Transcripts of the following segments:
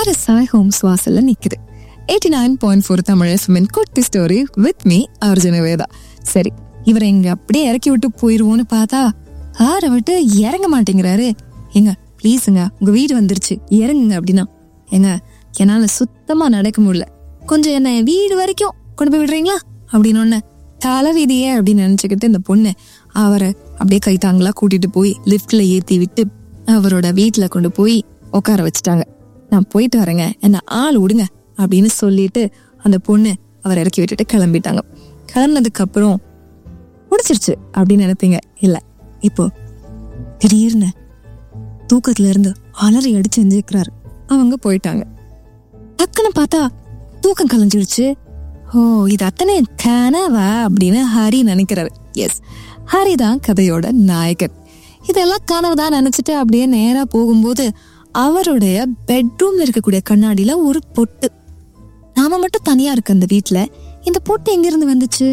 கார சாய் ஹோம்ஸ் வாசல்ல நிக்குது eighty nine point four Tamil எஃப்எம்மின் குட்டி story with me Arjuna Veda சரி இவரை இங்க அப்படியே இறக்கி விட்டு போயிருவோன்னு பார்த்தா காரை விட்டு இறங்க மாட்டேங்கிறாரு ஏங்க ப்ளீஸுங்க உங்க வீடு வந்துருச்சு இறங்குங்க அப்படின்னா ஏங்க என்னால சுத்தமா நடக்க முடியல கொஞ்சம் என்ன வீடு வரைக்கும் கொண்டு போய் விடுறீங்களா அப்படின்னு ஒண்ணு தலை வீதியே அப்படின்னு நினைச்சுக்கிட்டு இந்த பொண்ணு அவரை அப்படியே கைத்தாங்களா கூட்டிட்டு போய் லிஃப்ட்ல ஏத்தி விட்டு அவரோட வீட்டுல கொண்டு போய் உட்கார வச்சுட்டாங்க நான் போயிட்டு வரேங்க என்ன ஆள் விடுங்க அப்படின்னு சொல்லிட்டு அந்த பொண்ணு அவர் இறக்கி விட்டுட்டு கிளம்பிட்டாங்க கிளம்புனதுக்கு அப்புறம் முடிச்சிருச்சு அப்படின்னு நினைப்பீங்க இல்ல இப்போ திடீர்னு தூக்கத்துல இருந்து அலறி அடிச்சு எந்திரிக்கிறாரு அவங்க போயிட்டாங்க டக்குன்னு பார்த்தா தூக்கம் கலைஞ்சிருச்சு ஓ இது அத்தனை கனவா அப்படின்னு ஹரி நினைக்கிறாரு எஸ் ஹரி தான் கதையோட நாயகன் இதெல்லாம் கனவு தான் நினைச்சிட்டு அப்படியே நேரா போகும்போது அவருடைய பெட்ரூம்ல இருக்கக்கூடிய கண்ணாடியில ஒரு பொட்டு நாம மட்டும் தனியா இருக்க அந்த வீட்ல இந்த பொட்டு எங்க இருந்து வந்துச்சு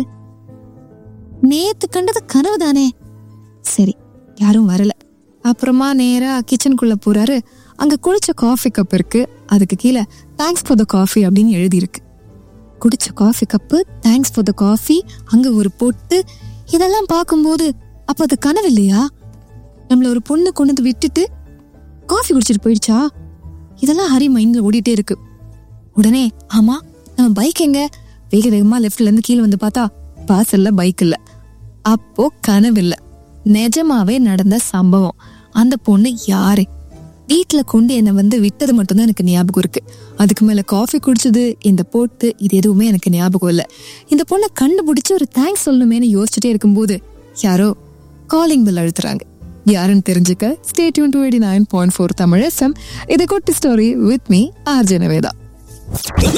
நேத்து கண்டது கனவு தானே சரி யாரும் வரல அப்புறமா நேரா கிச்சனுக்குள்ள போறாரு அங்க குளிச்ச காஃபி கப் இருக்கு அதுக்கு கீழே தேங்க்ஸ் ஃபார் த காஃபி அப்படின்னு எழுதியிருக்கு குடிச்ச coffee cup thanks for the coffee அங்க ஒரு பொட்டு இதெல்லாம் பார்க்கும்போது அப்ப அது கனவு இல்லையா நம்மள ஒரு பொண்ணு கொண்டு வந்து விட்டுட்டு காஃபி குடிச்சிட்டு போயிடுச்சா இதெல்லாம் ஹரி மைண்ட்ல ஓடிட்டே இருக்கு உடனே ஆமா நம்ம பைக் எங்க வேக வேகமா லெஃப்ட்ல இருந்து கீழே வந்து பார்த்தா வாசல்ல பைக் இல்ல அப்போ கனவு இல்ல நிஜமாவே நடந்த சம்பவம் அந்த பொண்ணு யாரு வீட்ல கொண்டு என்னை வந்து விட்டது மட்டும்தான் எனக்கு ஞாபகம் இருக்கு அதுக்கு மேல காஃபி குடிச்சது இந்த போட்டு இது எதுவுமே எனக்கு ஞாபகம் இல்ல இந்த பொண்ணை கண்டுபிடிச்சு ஒரு தேங்க்ஸ் சொல்லணுமேனு யோசிச்சுட்டே இருக்கும்போது யாரோ காலிங் பில் அழுத்துறாங்க யாருன்னு தெரிஞ்சுக்க stay tuned to eighty nine point four Tamil SM இது குட்டி ஸ்டோரி வித் மீ ஆர்ஜனவேதா